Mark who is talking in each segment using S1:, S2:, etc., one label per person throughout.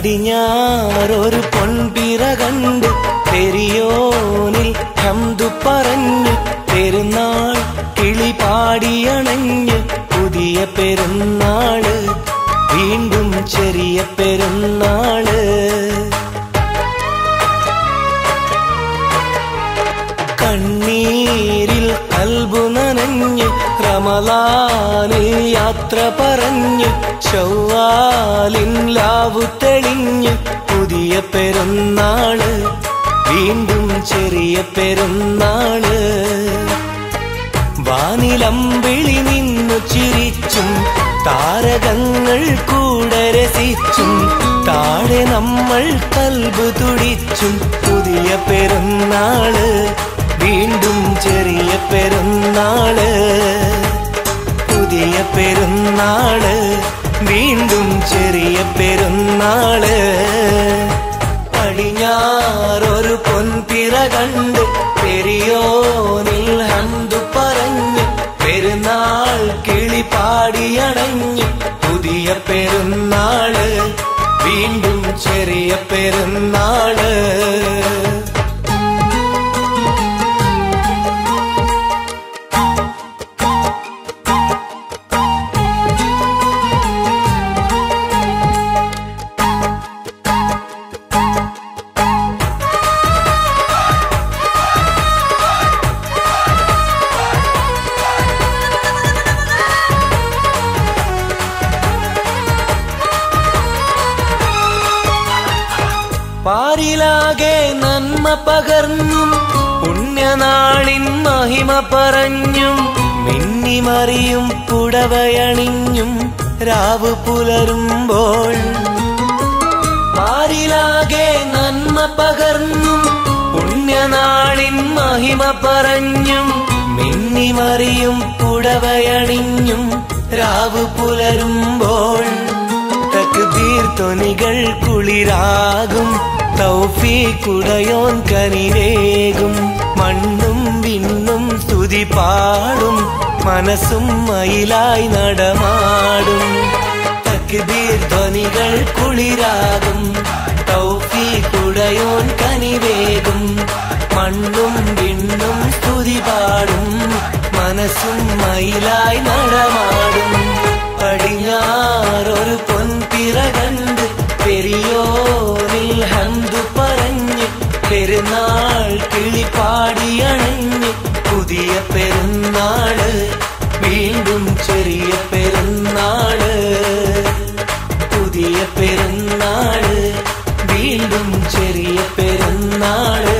S1: പടിഞ്ഞാറൊരു പൊൻപിറ കണ്ട് പെരിയോനിൽ ഹംദു പറഞ്ഞു പെരുന്നാൾ കിളി പാടിയണഞ്ഞ് പുതിയ പെരുന്നാള് വീണ്ടും ചെറിയ പെരുന്നാള് കണ്ണീരിൽ കൽബു നനഞ്ഞ് റമലാനിൽ യാത്ര പറഞ്ഞ് ചൊവ്വാലിൻ ലാവു തെളിഞ്ഞ് പുതിയ പെരുന്നാള് വീണ്ടും ചെറിയ പെരുന്നാള് വാനിലമ്പിളി നിന്നു ചിരിച്ചും താരകങ്ങൾ കൂടെ രസിച്ചും താഴെ നമ്മൾ കൽബ് തുടിച്ചും പുതിയ പെരുന്നാള് വീണ്ടും ചെറിയ പെരുന്നാള് പുതിയ പെരുന്നാള് വീണ്ടും ചെറിയ പെരുന്നാള് പടിഞ്ഞാറൊരു പൊൻപിറ കണ്ട് പെരിയോനിൽ ഹന്തു പറഞ്ഞ് പെരുന്നാൾ കിളി പാടിയണഞ്ഞ് പുതിയ പെരുന്നാള് വീണ്ടും ചെറിയ പെരുന്നാള് പാരിലാകെ നന്മ പകർന്നും പുണ്യനാളിൻ മഹിമ പറഞ്ഞും മിന്നിമറിയും പുടവയണിഞ്ഞും രാവ് പുലരുമ്പോൾ പാരിലാകെ നന്മ പകർന്നും പുണ്യനാളിൻ മഹിമ പറഞ്ഞും മിന്നിമറിയും പുടവയണിഞ്ഞും രാവ് പുലരുമ്പോൾ തക്ബീർ തൊനികൾ കുളിരാകും തൗഫീക്കുടയോൻ കനിവേകും മണ്ണും വിണ്ണും സ്തുതി പാടും മനസ്സും മയിലായി നടമാടും തക്ബീർ ധ്വനികൾ കുളിരാകും തൗഫീക്കുടയോൻ കനിവേകും മണ്ണും വിണ്ണും സ്തുതി പാടും മനസ്സും മയിലായി നടമാടും പടിഞ്ഞാറൊരു പൊൻപിറ കണ്ട് പെരിയോനിൽ ഹന്തു പറഞ്ഞ് പെരുന്നാൾ കിളി പാടിയണഞ്ഞ് പുതിയ പെരുന്നാള് വീണ്ടും ചെറിയ പെരുന്നാള് പുതിയ പെരുന്നാള് വീണ്ടും ചെറിയ പെരുന്നാള്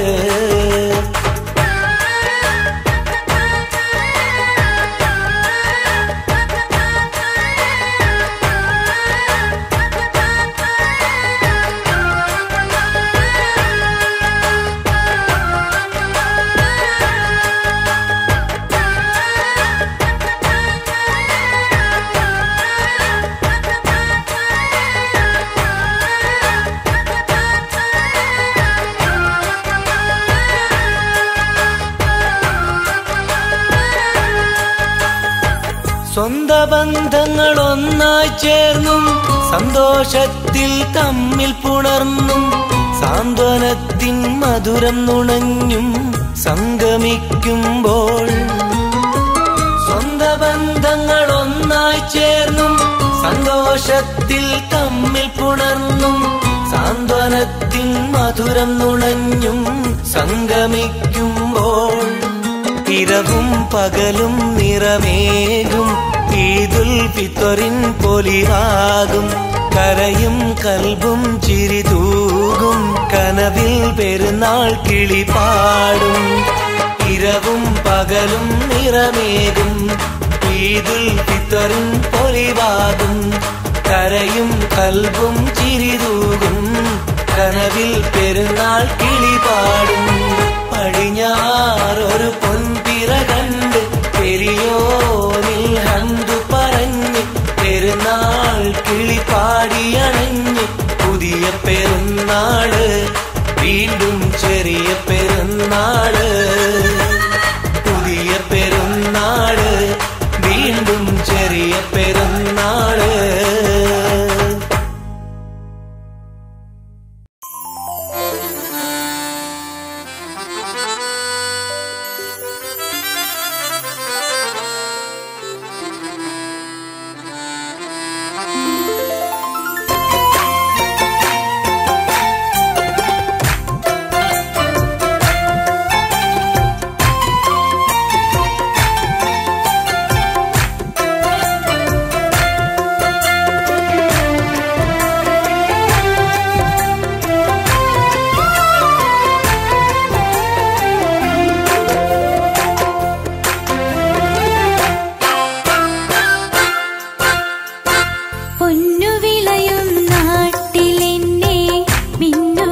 S1: സ്വന്ത ബന്ധങ്ങൾ ഒന്നായി ചേർന്നും സന്തോഷത്തിൽ തമ്മിൽ പുണർന്നും സാന്ത്വനത്തിൻ മധുരം നുണഞ്ഞും സംഗമിക്കുമ്പോൾ സ്വന്ത ബന്ധങ്ങൾ ഒന്നായി ചേർന്നും സന്തോഷത്തിൽ തമ്മിൽ പുണർന്നും സാന്ത്വനത്തിൻ മധുരം നുണഞ്ഞും സംഗമിക്കുമ്പോൾ ഇരവും പകലും നിറമേകും ഈദുൽ ഫിത്തറിൻ പൊലിവാകും കരയും കൽബും ചിരിതൂകും കനവിൽ പെരുന്നാൾ കിളി പാടും ഇരവും പകലും നിറമേകും ഈദുൽ ഫിത്തറിൻ പൊലിവാകും കരയും കൽബും ചിരിതൂകും കനവിൽ പെരുന്നാൾ കിളി പാടും പടിഞ്ഞാറൊരു പൊൻപിറ കണ്ട് പെരിയോനിൽ ഹന്തു പറഞ്ഞ് പെരുന്നാൾ കിളി പാടിയണഞ്ഞ് പുതിയ പെരുന്നാള് വീണ്ടും ചെറിയ പെരുന്നാള് പുതിയ പെരുന്നാള് വീണ്ടും ചെറിയ പെരുന്നാള്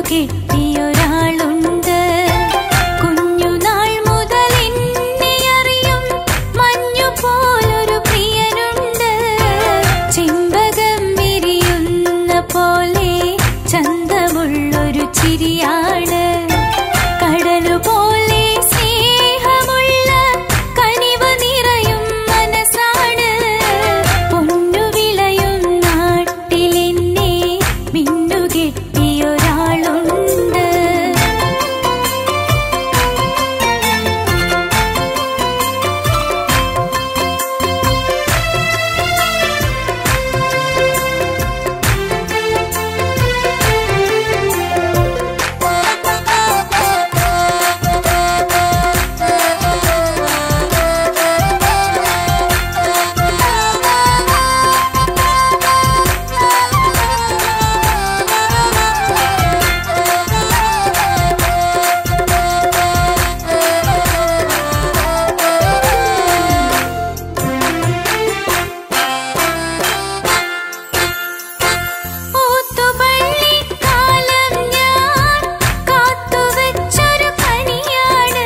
S2: കെട്ടിയൊരാളുണ്ട് കുഞ്ഞുനാൾ മുതൽ എന്നെ അറിയും മഞ്ഞു പോലൊരു പ്രിയനുണ്ട് ചെമ്പകം വിരിയുന്ന പോലെ ചന്തമുള്ളൊരു ചിരിയാണ് കടലുപോലെ സ്നേഹമുള്ള കനിവ് നിറയും മനസ്സാണ് പൊന്നു വിളയും നാട്ടിലെന്നെ മിന്നുകെട്ടിയൊരാളുണ്ട് ഓത്തുപള്ളിക്കാലം ഞാൻ കാത്തുവച്ചൊരു കനിയാണ്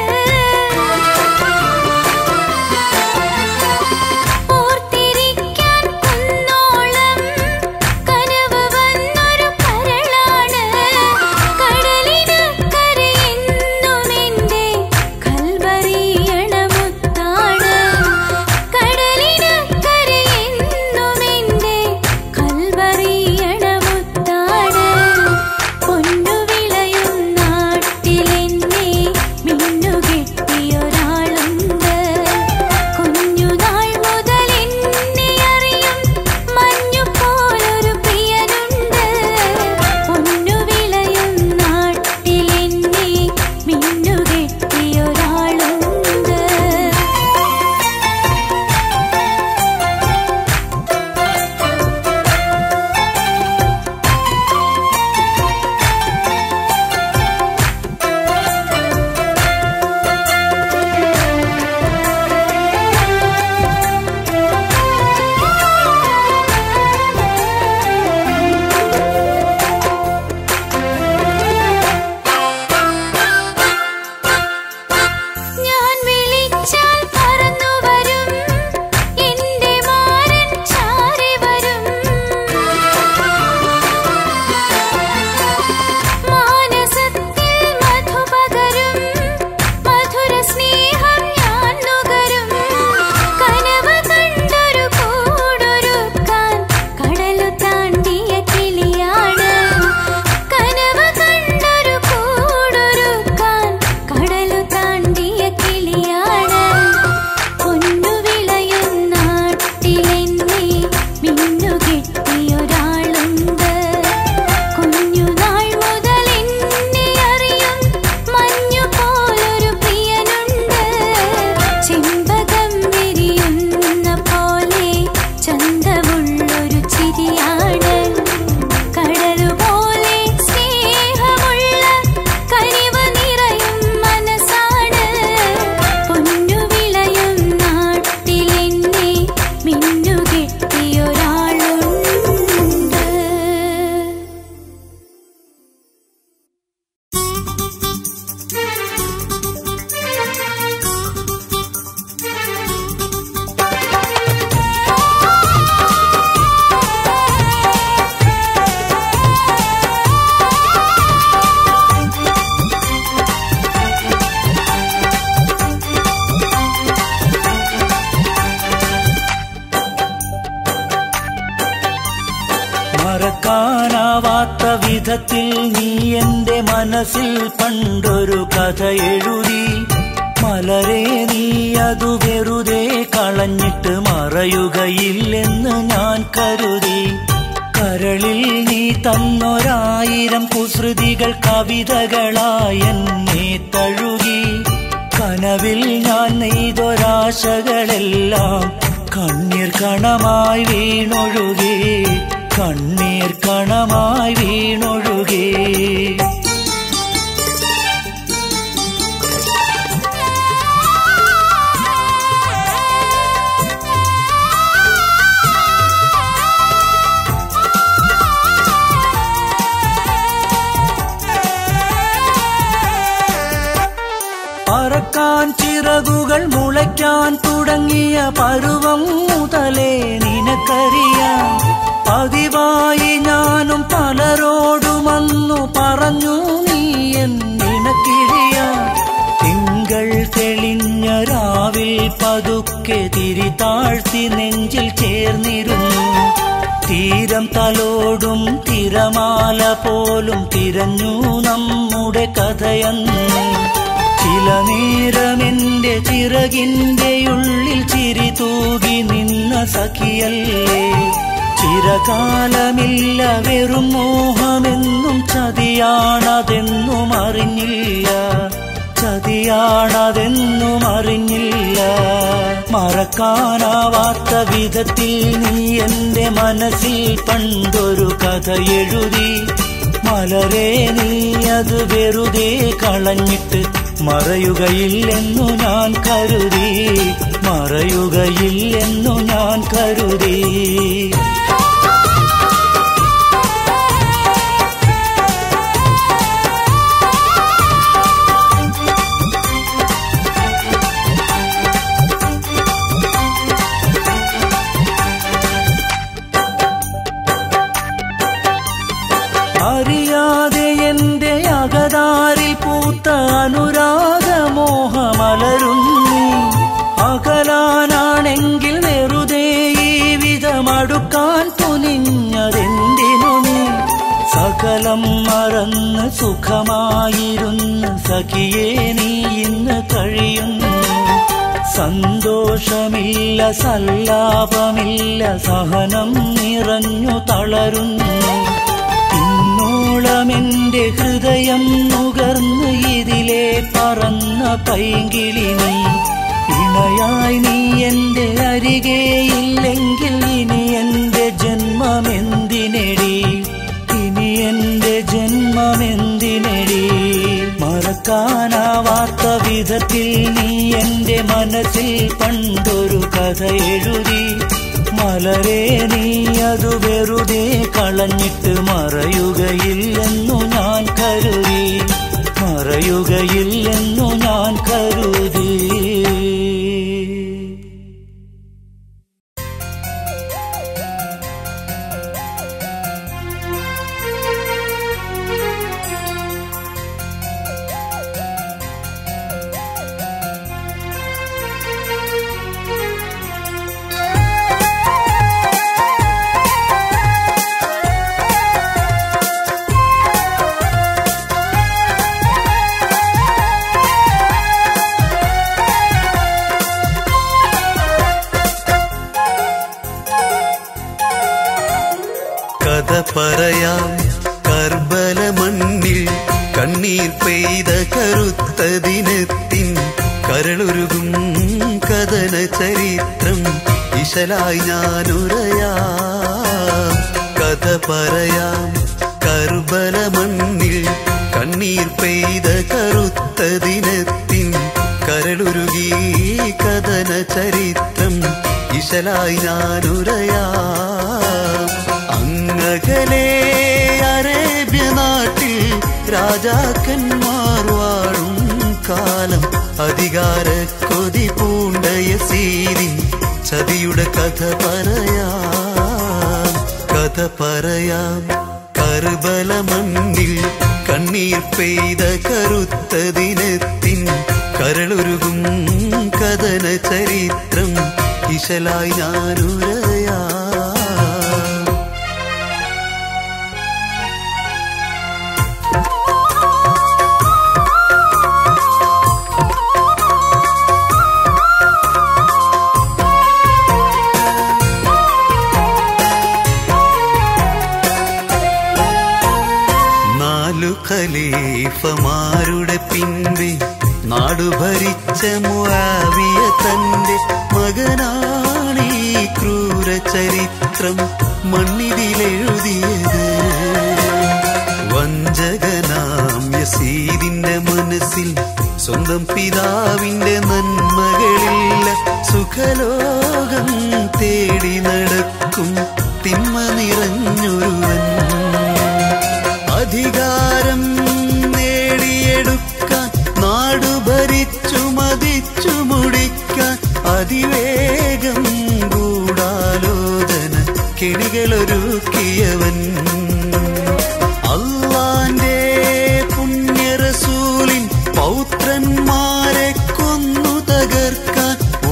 S2: ഓർത്തിരിക്കാൻ കുന്നോളം കനവ് വന്നൊരു കരളാണ് കടലിന് കരയെന്നും എന്റെ കൽവറിയണ മുത്താണ് കടലിന് കരയെന്നും എന്റെ കൽവറിയണ മുത്താണ് പൊന്നു വിളയും നാട്ടിലെന്നെ മിന്നുകെട്ടിയൊരാളുണ്ട് കുഞ്ഞുനാൾ മുതൽ എന്നെ അറിയും മഞ്ഞു പോലൊരു പ്രിയനുണ്ട് പൊന്നു വിളയും നാട്ടിലെന്നെ മിന്നുകെട്ടിയൊരാളുണ്ട് ഞാൻ വിളിച്ചാൽ പറന്നു വരും എന്റെ മാരൻ ചാരി വരും മാനസത്തിൽ മധുപകരും മധുര സ്നേഹം ഞാൻ നുകരും കനവ് കണ്ടൊരു കൂടൊരുക്കാൻ കടലു താണ്ടിയ കിളിയാണ് കനവ് കണ്ടൊരു കൂടൊരുക്കാൻ കടലു താണ്ടിയ കിളിയാണ് പൊന്നു വിളയും നാട്ടിലെന്നെ മിന്നുകെട്ടിയൊരാളുണ്ട് കുഞ്ഞുനാൾ മുതൽ എന്നെ അറിയും മഞ്ഞു പോലൊരു പ്രിയനുണ്ട് ചെമ്പകം വിരിയുന്ന പോലെ ചന്തമുള്ളൊരു ചിരിയാണ് കടലുപോലെ സ്നേഹമുള്ള കനിവ് നിറയും മനസ്സാണ് പൊന്നു വിളയും നാട്ടിലെന്നെ മിന്നുകെട്ടിയൊരാളുണ്ട്
S1: മറക്കാനാവാത്ത വിധത്തിൽ നീ എന്റെ മനസ്സിൽ പണ്ടൊരു കഥ എഴുതി മലരെ നീ അതു വെറുതെ കളഞ്ഞിട്ട് മറയുകയില്ലെന്ന് ഞാൻ കരുതി കരളിൽ നീ തന്നൊരായിരം കുസൃതികൾ കവിതകളായി എന്നെ തഴുകി കനവിൽ ഞാൻ നെയ്തൊരാശകളെല്ലാം കണ്ണീർ കണമായി വീണൊഴുകേ കണ്ണീർ കണമായി വീണൊഴുകേ
S2: ആ
S1: പരുവം മുതലേ നിനക്കറിയാം പതിവായി ഞാനും പലരോടുമന്നു പറഞ്ഞു നീ എന്നിണക്കിഴിയാം തിങ്കൾ തെളിഞ്ഞ രാവിൽ പതുക്കെ തിരി താഴ്ത്തി നെഞ്ചിൽ ചേർന്നിരുന്നു തീരം തലോടും തിരമാല പോലും തിരഞ്ഞു നമ്മുടെ കഥയന്ന് ചില നേരമെന്റെ ചിറകിന്റെ ഉള്ളിൽ ചിരി തൂകി നിന്ന സഖിയല്ലേ ചിരകാലമില്ല വെറും മോഹമെന്നും ചതിയാണതെന്നും അറിഞ്ഞില്ല ചതിയാണതെന്നും അറിഞ്ഞില്ല മറക്കാനാവാത്ത വിധത്തിൽ നീ എന്റെ മനസ്സിൽ പണ്ടൊരു കഥ എഴുതി മലരെ നീ അത് വെറുതെ കളഞ്ഞിട്ട് മറയുകയില്ലെന്നു ഞാൻ കരുതി മറയുകയില്ലെന്നു ഞാൻ കരുതി അറിയാതെ എന്റെ അകതാരിൽ പൂത്ത അനുരാഗമോഹമലരും നീ അകലാനാണെങ്കിൽ വെറുതെ ഈ വിധമടുക്കാൻ തുനിഞ്ഞതെന്തിനു നീ സകലം മറന്ന് സുഖമായിരുന്ന സഖിയേ നീ ഇന്ന് കഴിയുന്നു സന്തോഷമില്ല സല്ലാപമില്ല സഹനം നിറഞ്ഞു തളരുന്നു ഇന്നോളം എന്റെ ഹൃദയം നുകർന്ന് ഇതിലെ പറന്ന പൈങ്കിളി നീ ഇണയായി നീ എന്റെ അരികെ ഇല്ലെങ്കിൽ ഇനി എന്റെ ജന്മമെന്തിനെടി ഇനി എന്റെ ജന്മമെന്തിനെടി മറക്കാനാവാത്ത വിധത്തിൽ നീ എന്റെ മനസ്സിൽ പണ്ടൊരു കഥ എഴുതി മലരെ നീ അത് വെറുതെ കളഞ്ഞിട്ട് മറയുകയില്ലെന്നു ഞാൻ കരുതി മറയുകയില്ലെന്നു ഞാൻ കരുതി
S3: കഥ പറയാം കർബല മണ്ണിൽ കണ്ണീർ പെയ്ത കറുത്ത ദിനത്തിൻ കരളുരുകും കഥന ചരിത്രം ഇശലായി ഞാനുരയാം കഥ പറയാം കർബല മണ്ണിൽ കണ്ണീർ പെയ്ത കറുത്ത ദിനത്തിൻ കരളുരുകി കഥന ചരിത്രം ഇശലായി ഞാനുരയാം അങ്ങകലെ അറേബ്യ നാട്ടിൽ രാജാക്കന്മാർ വാഴും കാലം അധികാര കൊതി പൂണ്ട യസീരിൻ ചതിയുടെ കഥ പറയാം കഥ പറയാം കർബല മണ്ണിൽ കണ്ണീർ പെയ്ത കറുത്ത ദിനത്തിൻ കരളുരുകും കഥന ചരിത്രം ഇശലായി ഞാനുരയാം നാലു ഖലീഫമാരുടെ പിൻപെ നാടു ഭരിച്ച മുആവിയ തന്റെ മകനാണ് ഈ ക്രൂര ചരിത്രം മണ്ണിതിലെഴുതിയത് വഞ്ചകനാം യസീദിന്റെ മനസ്സിൽ സ്വന്തം പിതാവിന്റെ നന്മകളില്ല സുഖലോകം തേടി നടക്കും തിന്മ നിറഞ്ഞൊരുവൻ അധികാരം നേടിയെടുക്കാൻ നാടു ഭരിച്ചു മതിച്ചു മുടിക്കാൻ അതിവേഗം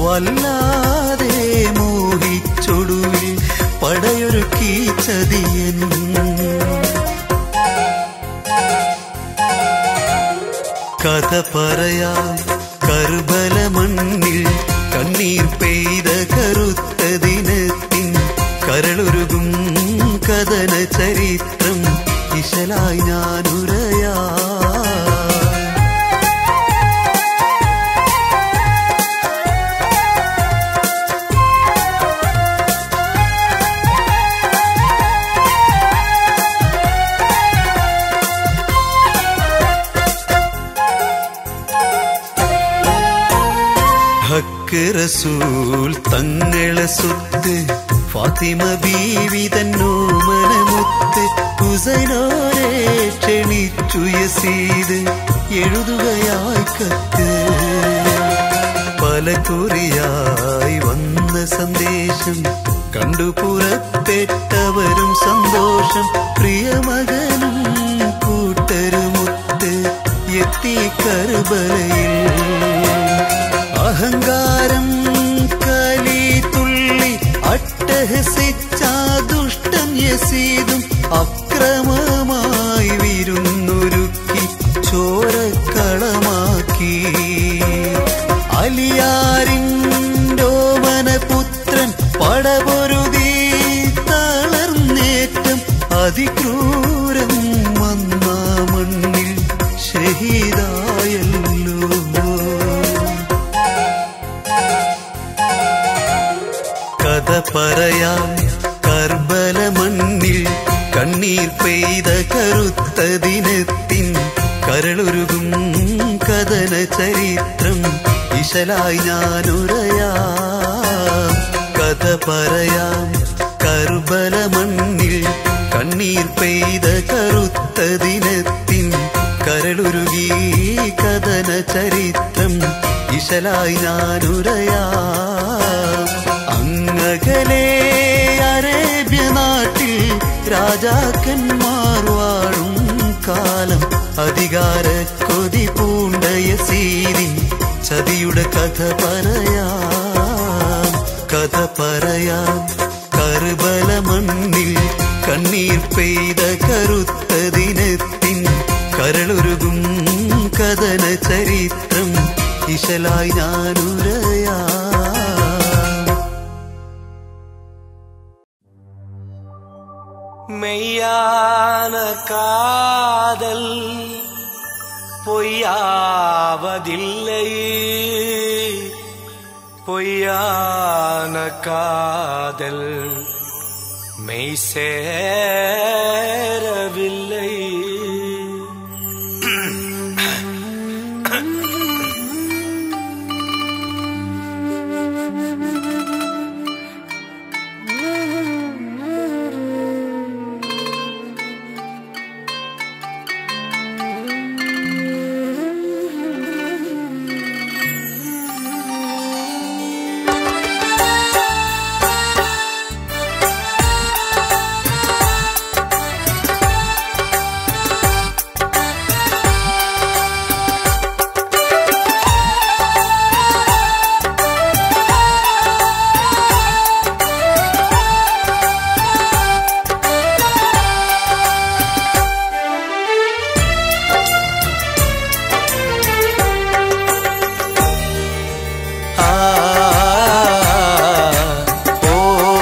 S3: വല്ലാതെ മോഹിച്ചൊടുവിൽ പടയൊരുക്കി ചതിയൻ കഥ പറയാം കർബല മണ്ണിൽ കണ്ണീർ പെയ്ത കറുത്ത ദിനത്തിൻ കരളുരുകും കഥന ചരിത്രം ഇശലായി ഞാനുരയാ ഹക്ക് റസൂൽ തങ്ങളെ സ്വത്ത് ഫാത്തിമ ബീവി തന്നോമനമുത്ത് കുസൈനോരെ ക്ഷണിച്ചു യസീത് എഴുതുകയായി കത്ത് പല കുറിയായി വന്ന സന്ദേശം കണ്ടു പുറപ്പെട്ടവരും സന്തോഷം പ്രിയമകനും കൂട്ടരുമൊത്ത് എത്തി കർബലയിൽ അഹങ്കാരം കലി തുള്ളി അട്ടഹസിച്ച ദുഷ്ടൻ യസീതും അക്രമമായി വിരുന്നൊരുക്കി ചോരക്കളമാക്കി അലിയാരിൻഡോമനപുത്രൻ പടപൊരുതി തളർന്നേറ്റം അതിക്രൂരം വന്ന മണ്ണിൽ ഷഹീദായല്ലോ കഥ പറയാം കർബല മണ്ണിൽ കണ്ണീർ പെയ്ത കറുത്ത ദിനത്തിൻ കരളുരുകും കഥന ചരിത്രം ഇശലായി ഞാനുരയാം കഥ പറയാം കർബല മണ്ണിൽ കണ്ണീർ പെയ്ത കറുത്ത ദിനത്തിൻ കരളുരുകി കഥന ചരിത്രം ഇശലായി ഞാനുരയാം അങ്ങകലെ അറേബ്യ നാട്ടിൽ രാജാക്കന്മാർ വാഴും കാലം അധികാര കൊതി പൂണ്ട യസീരിൻ ചതിയുടെ കഥ പറയാം കഥ പറയാം കർബല മണ്ണിൽ കണ്ണീർ പെയ്ത കറുത്ത ദിനത്തിൻ കരളുരുകും കഥന ചരിത്രം ഇശലായി ഞാനുരയാ
S1: മെയ്யான കാതൽ പൊയ്യാവതില്ലേ പൊയ്யான കാതൽ മെയ് சேரவில்லை ആ ഓ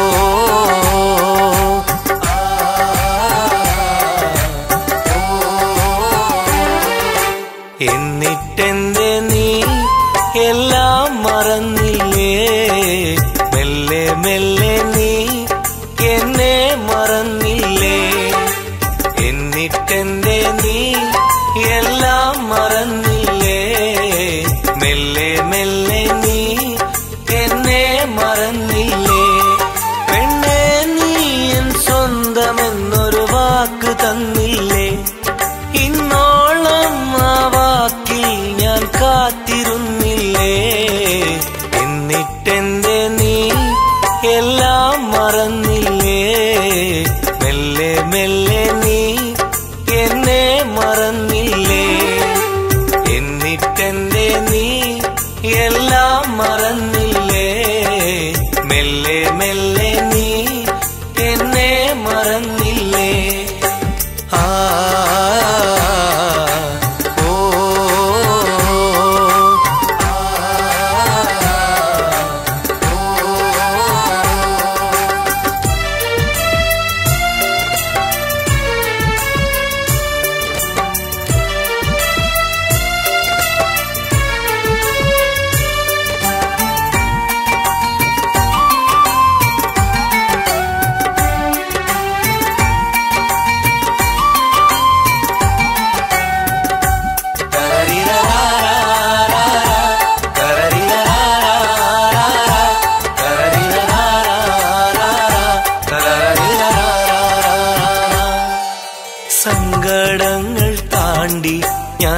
S1: എന്നിട്ടെന്റെ നീ എല്ലാം മറന്നില്ലേ മെല്ലെ മെല്ലെ നീ എന്നെ മറന്നില്ലേ എന്നിട്ടെന്റെ നീ എല്ലാം മറന്നില്ലേ മെല്ലെ മെല്ലെ നീ എന്നെ മറന്നില്ലേ പെണ്ണെ നീ എൻ സ്വന്തമെന്നൊരു വാക്ക് തന്നില്ലേ ഇന്നോളം ആ വാക്കിൽ ഞാൻ കാത്തിരുന്നില്ലേ എന്നിട്ടെന്റെ നീ എല്ലാം മറന്നില്ലേ മെല്ലെ മെല്ലെ നീ എന്നെ മറന്നില്ലേ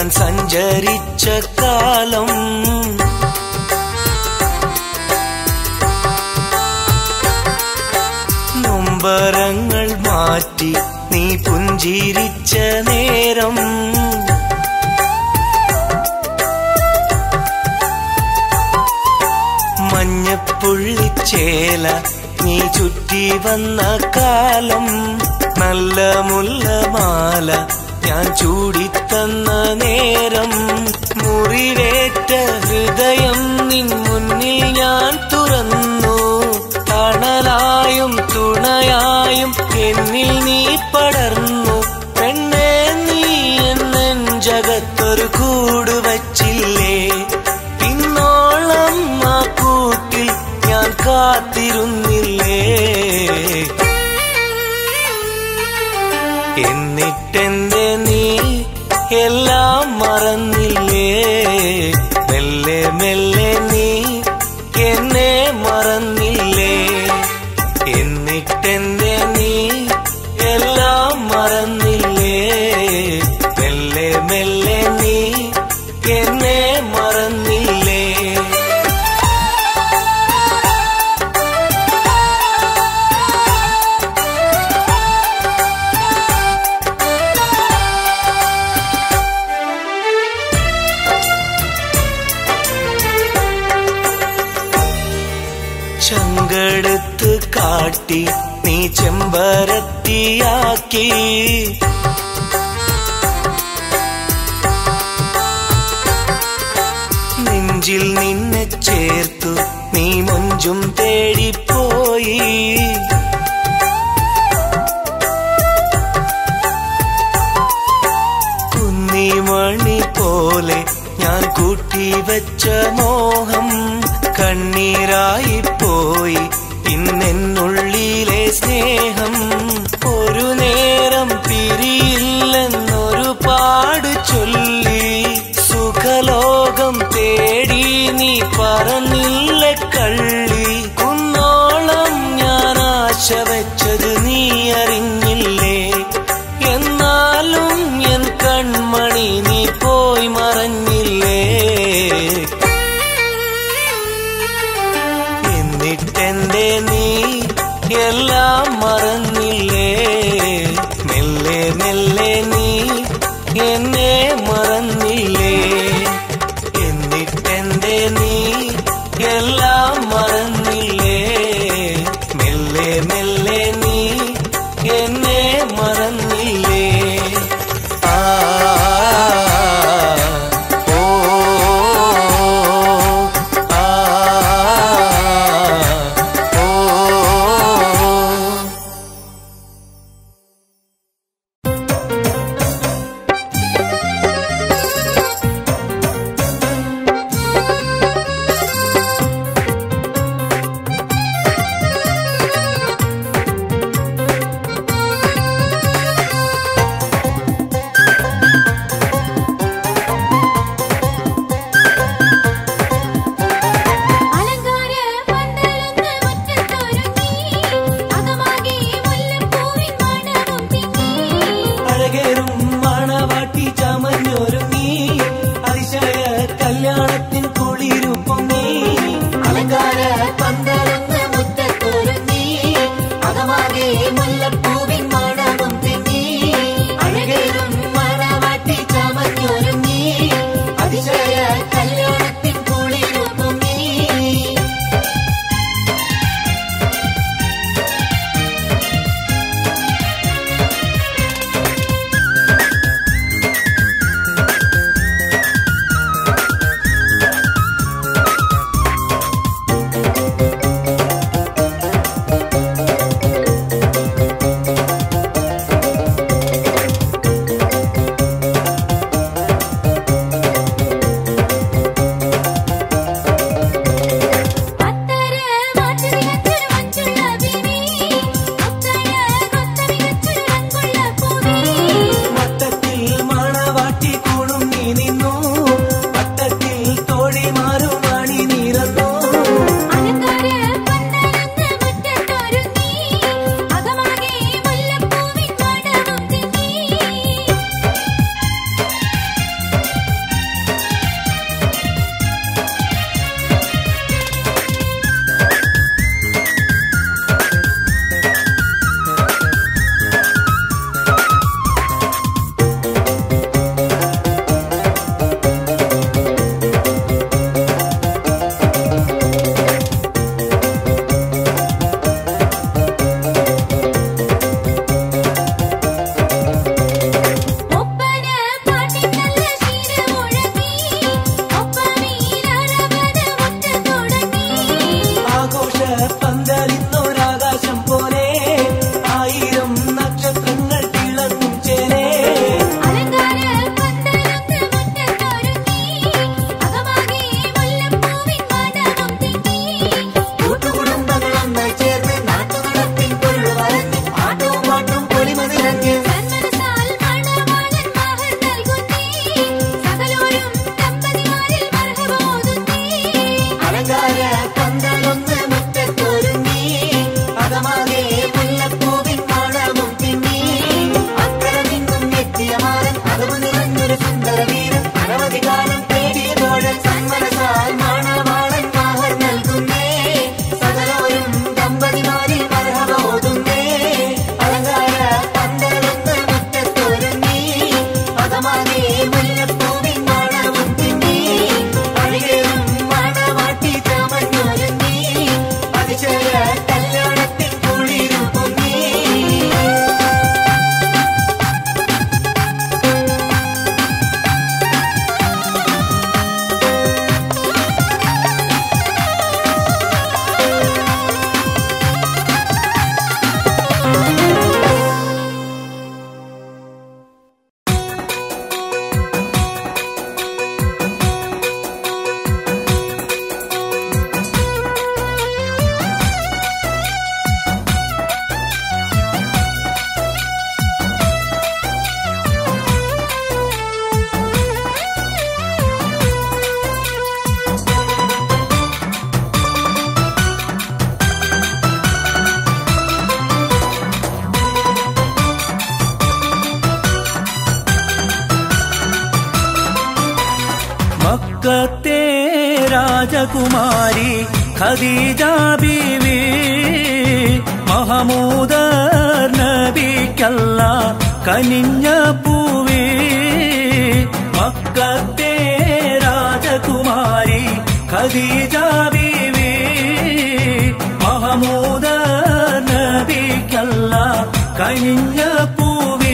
S1: സഞ്ചരിച്ച കാലം നൊമ്പരങ്ങൾ മാറ്റി നീ പുഞ്ചിരിച്ച നേരം മഞ്ഞപ്പുള്ളിച്ചേല നീ ചുറ്റി വന്ന കാലം നല്ല മുല്ലമാല ഞാൻ ചൂടിത്തന്ന നേരം മുറിവേറ്റ ഹൃദയം നിൻ മുന്നിൽ ഞാൻ തുറന്നു തണലായും തുണയായും എന്നിൽ നീ പടർന്നു പെണ്ണേ നീ എന്നെൻ ജഗത്തൊരു കൂട് വച്ചില്ലേ ഇന്നോളം ആ കൂട്ടിൽ ഞാൻ കാത്തിരുന്നില്ലേ എന്നിട്ടെന്റെ നീ എല്ലാം മറന്നില്ലേ മെല്ലെ മെല്ലെ നീ എന്നെ മറന്നില്ലേ എന്നിട്ടെന്റെ നീ എല്ലാം മറന്നില്ലേ മെല്ലെ മെല്ലെ നീ എന്നെ മറന്നില്ലേ ചങ്കെടുത്ത് കാട്ടി നീ ചെമ്പരത്തിയാക്കി നെഞ്ചിൽ നിന്നെ ചേർത്തു നീ മൊഞ്ചും തേടിപ്പോയി കുന്നിമണി പോലെ ഞാൻ കൂട്ടിവെച്ച മോഹം കണ്ണീരായി പോയി ഇന്നെന്നുള്ളിലെ സ്നേഹം ഒരു നേരം പിരിയില്ലെന്നൊരു പാട് ചൊല്ലി സുഖലോകം തേടി നീ പറഞ്ഞില്ല കള്ളി കുന്നോളം ഞാൻ ആശ വെച്ചത് നീ അറിഞ്ഞില്ലേ എന്നാലും എൻ കൺമണി നീ പോയി മറഞ്ഞില്ലേ എന്നിട്ടെന്റെ നീ എല്ലാം മറന്നില്ലേ മെല്ലെ മെല്ലെ നീ മക്കത്തെ രാജകുമാരി ഖദീജ ബീവി മഹമൂദർ നബിക്കല്ല കനിഞ്ഞ പൂവി മക്കത്തെ രാജകുമാരി ഖദീജ ബീവി മഹമൂദർ നബിക്കല്ല കനിഞ്ഞ പൂവി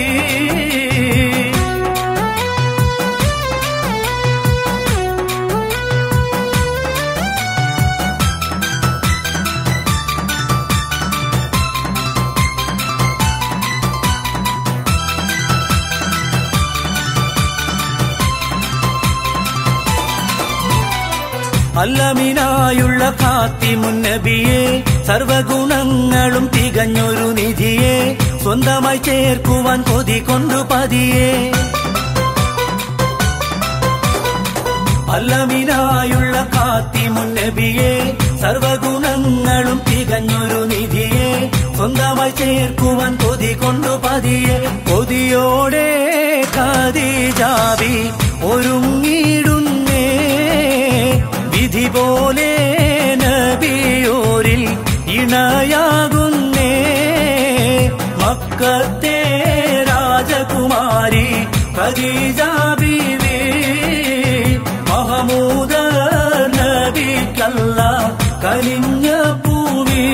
S1: അല്ലമിനായുള്ള കാത്തിമുന്നബിയെ സർവഗുണങ്ങളും തികഞ്ഞൊരു നിധിയെ സ്വന്തമായി ചേർക്കുവാൻ കൊതി കൊണ്ടു പതിയെ അല്ലമിനായുള്ള കാത്തിമുന്നബിയെ സർവഗുണങ്ങളും തികഞ്ഞൊരു നിധിയെ സ്വന്തമായി ചേർക്കുവാൻ കൊതി കൊണ്ടു പതിയെ കൊതിയോടെ കതിജാവി ഒരുങ്ങിടുന്നേ വിധി പോലെ നബിയോരിൽ ഇണയാകുന്നേ മക്കത്തെ രാജകുമാരി ഖദീജ ബീവി മഹമൂദ നബിക്കല്ല കനിഞ്ഞ പൂവി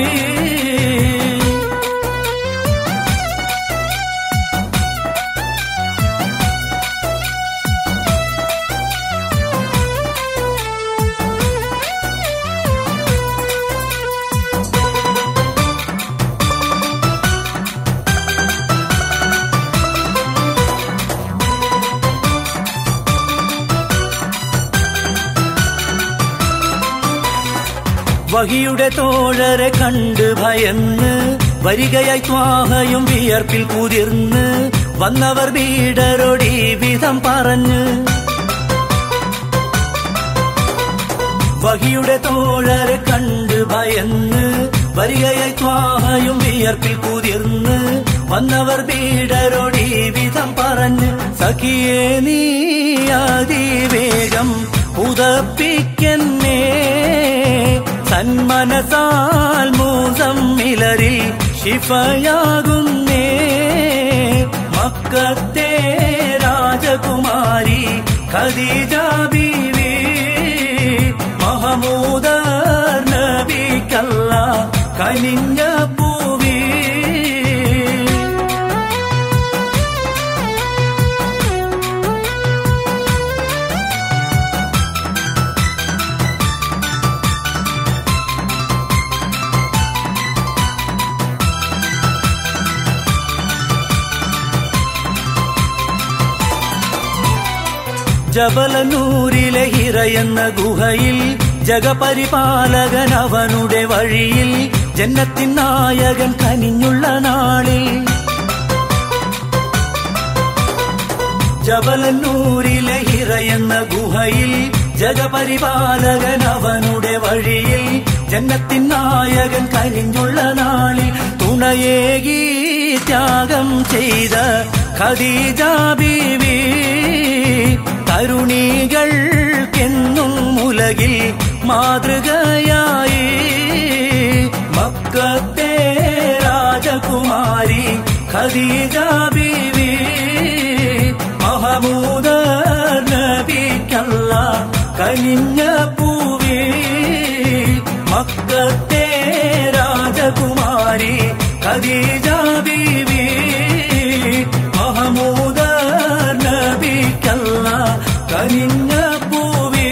S1: വഹിയുടെ തോഴരെ കണ്ട് ഭയന്ന് വരികയായി ത്വാഹയും വിയർപ്പിൽ കുതിർന്ന് വന്നവർ വീടരോടി വിധം പറഞ്ഞ് വഹിയുടെ തോഴരെ കണ്ട് ഭയന്ന് വരികയായി ത്വാഹയും വിയർപ്പിൽ കുതിർന്ന് വന്നവർ വീടരോടി വിധം പറഞ്ഞ് സഖിയെ നീ അതിവേഗം പുതപ്പിക്കന്നേ സന്മനസാൽ മൂസമ്മിലരിൽ ശിഫയാകുന്നേ മക്കത്തെ രാജകുമാരി ഖദീജ ബീവി മഹമൂദ നബിക്കല്ല കനിഞ്ഞ പൂവി ജബലനൂരിലെ ഹിറ എന്ന ഗുഹയിൽ ജഗപരിപാലകൻ അവനുടെ വഴിയിൽ ജന്നത്തിൻ നായകൻ കനിഞ്ഞുള്ള നാളിൽ ജബലനൂരിലെ ഹിറ എന്ന ഗുഹയിൽ ജഗപരിപാലകൻ അവനുടെ വഴിയിൽ ജന്നത്തിൻ നായകൻ കനിഞ്ഞുള്ള നാളിൽ തുണയേകി ത്യാഗം ചെയ്ത ഖദീജ ബീവി തരുണികൾക്കെന്നും ഉലകിൽ മാതൃകയായി മക്കത്തെ രാജകുമാരി ഖദീജ ബീവി മഹമൂദ നബിക്കല്ല കനിഞ്ഞ പൂവി മക്കത്തെ രാജകുമാരി ഖദീജ ബീവി മഹമൂദ നബിക്കല്ല കനിഞ്ഞ പൂവി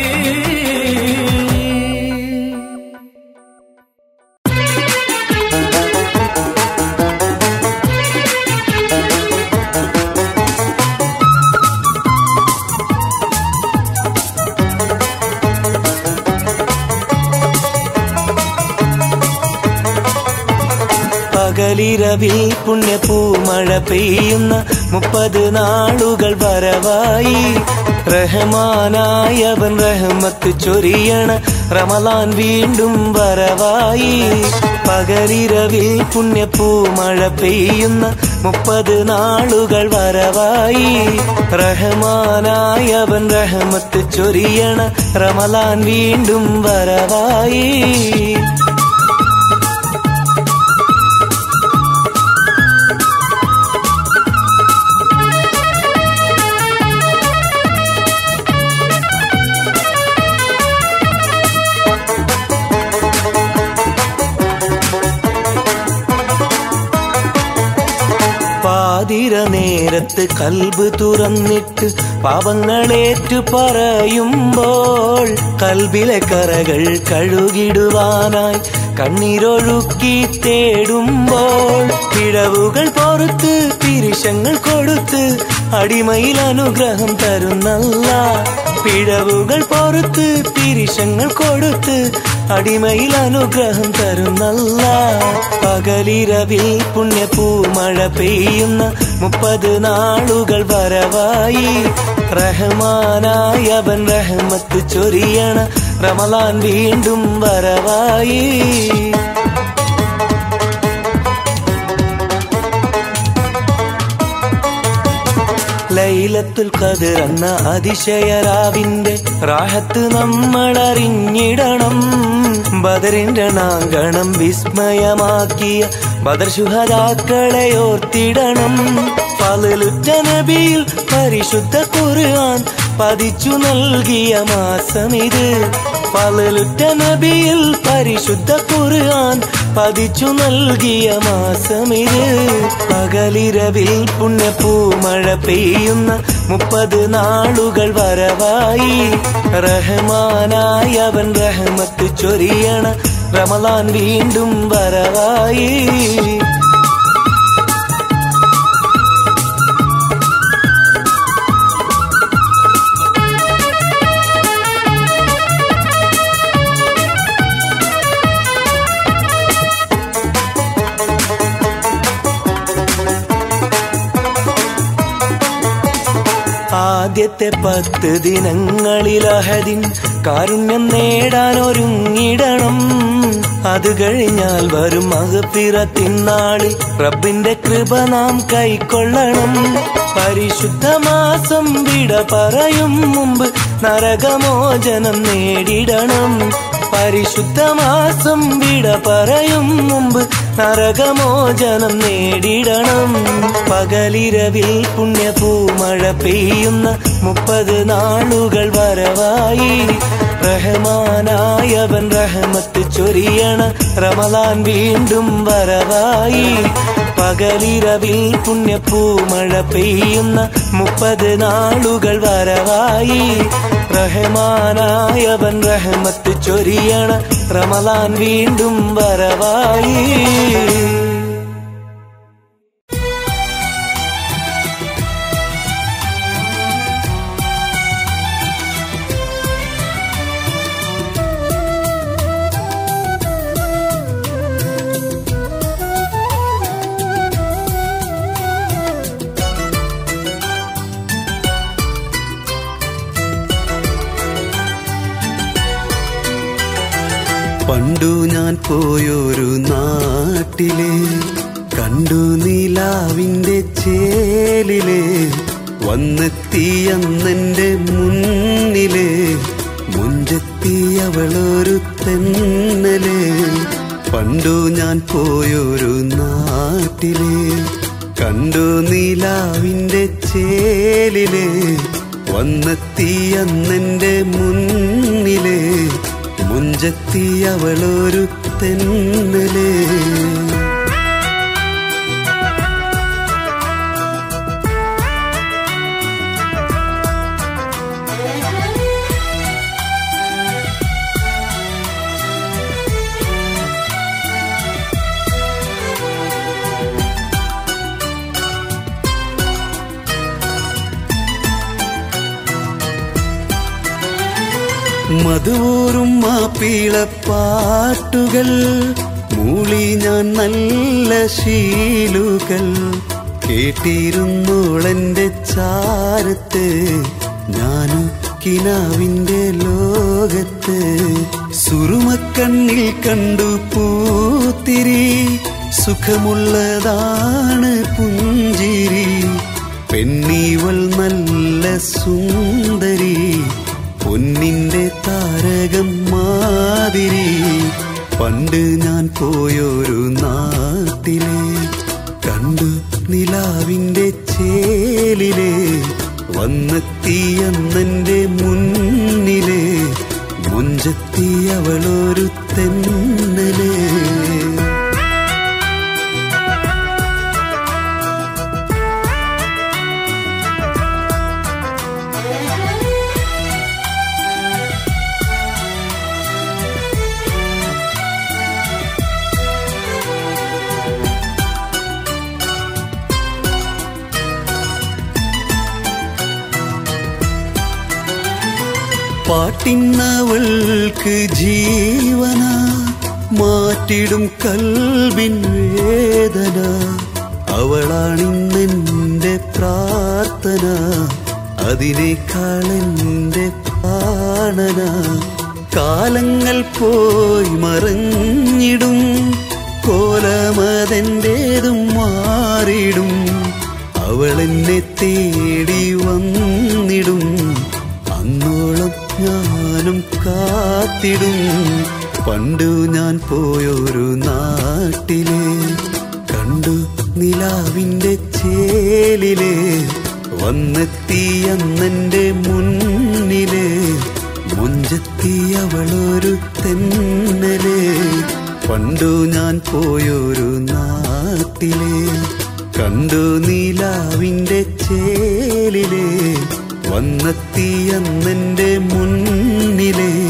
S4: പകലിരവിൽ പുണ്യപൂമഴ പെയ്യുന്ന മുപ്പത് നാളുകൾ വരവായി റഹ്മാനായവൻ റഹ്മത്ത് ചൊരിയണ റമലാൻ വീണ്ടും വരവായി പകലിരവിൽ പുണ്യപൂമഴ പെയ്യുന്ന മുപ്പത് നാളുകൾ വരവായി റഹ്മാനായവൻ റഹ്മത്ത് ചൊരിയണ റമലാൻ വീണ്ടും വരവായി പാതിര നേരത്ത് കൽബ് തുറന്നിട്ട് പാപങ്ങളേറ്റു പറയുമ്പോൾ കൽബിലെ കറകൾ കഴുകിടുവാനായി കണ്ണീരൊഴുക്കി തേടുമ്പോൾ പിഴവുകൾ പൊറുത്ത് പിരിശങ്ങൾ കൊടുത്ത് അടിമയിൽ അനുഗ്രഹം തരുന്നല്ല പിഴവുകൾ പൊറുത്ത് പിരിശങ്ങൾ കൊടുത്ത് അടിമയിൽ അനുഗ്രഹം തരുന്നല്ല പകലിരവിൽ പുണ്യപൂമഴ പെയ്യുന്ന മുപ്പത് നാളുകൾ വരവായി റഹ്മാനായ അവൻ റഹ്മത്ത് ചൊരിയണ റമലാൻ വീണ്ടും വരവായി ലൈലത്തുൽ ഖദർ എന്ന അതിശയരാവിന്റെ റാഹത്ത് നമ്മൾ അറിഞ്ഞിടണം ബദറിന്റെ നാങ്കണം വിസ്മയമാക്കിയ ബദർ ശുഹദാക്കളെ ഓർത്തിടണം പലലുറ്റ നബിയിൽ പരിശുദ്ധ ഖുർആൻ പതിച്ചു നൽകിയ മാസമിത് പലലുറ്റ നബിയിൽ പരിശുദ്ധ ഖുർആൻ പതിച്ചു നൽകിയ മാസമിത് പകലിരവിൽ പുണ്യപൂമഴ പെയ്യുന്ന മുപ്പത് നാളുകൾ വരവായി റഹ്മാനായ അവൻ റഹ്മത്ത് ചൊരിയണ റമലാൻ വീണ്ടും വരവായി ആദ്യത്തെ പത്ത് ദിനങ്ങളിൽ അഹദിൻ കാരുണ്യം നേടാൻ ഒരുങ്ങിടണം അത് കഴിഞ്ഞാൽ വരും മകപ്പിറത്തിൻ നാളിൽ റബ്ബിന്റെ കൃപ നാം കൈക്കൊള്ളണം പരിശുദ്ധ മാസം വിട പറയും മുമ്പ് നരകമോചനം നേടിടണം പരിശുദ്ധ മാസം വിട പറയും മുമ്പ് നരകമോചനം നേടിടണം പകലിരവിൽ പുണ്യപൂമഴ പെയ്യുന്ന മുപ്പത് നാളുകൾ വരവായി റഹ്മാനായവൻ റഹ്മത്ത് ചൊരിയണ റമലാൻ വീണ്ടും വരവായി പകലിരവിൽ പുണ്യപൂമഴ പെയ്യുന്ന മുപ്പത് നാളുകൾ വരവായി റഹ്മാനായവൻ റഹ്മത്ത് ചൊരിയണ റമലാൻ വീണ്ടും വരവായി
S3: പണ്ടു ഞാൻ പോയൊരു നാട്ടിലെ കണ്ടു നിലാവിന്റെ ചേലിലെ വന്നെത്തിയന്നെന്റെ മുന്നിലെ മുഞ്ചെത്തിയവളൊരു തെന്നലെ പണ്ടു ഞാൻ പോയൊരു നാട്ടിലെ കണ്ടു നിലാവിന്റെ ചേലിലെ വന്നെത്തിയന്നെന്റെ മുന്നിലെ മുഞ്ചെത്തിയവളൊരു തെന്നലേ മധുവൂറും മാപ്പിളപ്പാട്ടുകൾ മൂളി ഞാൻ നല്ല ശീലുകൾ കേട്ടിരുന്നോളെന്റെ ചാരത്ത് ഞാനു കിനാവിന്റെ ലോകത്ത് സുറുമക്കണ്ണിൽ കണ്ടു പൂത്തിരി സുഖമുള്ളതാണ് പുഞ്ചിരി പെണ്ണീവൾ നല്ല സുന്ദരി പൊന്നിന്റെ താരകം മാതിരി പണ്ട് ഞാൻ പോയൊരു നാട്ടിലെ കണ്ടു നിലാവിന്റെ ചേലിലെ വന്നെത്തിയെന്നെന്റെ മുന്നിലെ മുഞ്ചെത്തി അവളൊരു തെന്നലേ പാട്ടിന്നവൾക്ക് ജീവന മാറ്റിടും കൽവിൻ വേദന അവളാണിന്നെന്റെ പ്രാർത്ഥന അതിനേക്കാളെന്റെ പ്രാണന കാലങ്ങൾ പോയി മറഞ്ഞിടും കോലമതെന്റേതും മാറിടും അവളെന്നെ തേടി വന്നിടും അന്നോളം ഞാനും കാത്തിടും പണ്ടു ഞാൻ പോയൊരു നാട്ടിലെ കണ്ടു നിലാവിന്റെ ചേലിലെ വന്നെത്തിയെന്നെന്റെ മുന്നിലെ മുഞ്ചെത്തി അവളൊരു തെന്നലെ പണ്ടു ഞാൻ പോയൊരു നാട്ടിലെ കണ്ടു നീലാവിന്റെ ചേലിലെ വന്നെത്തിയെന്നെന്റെ മുന്നിലെ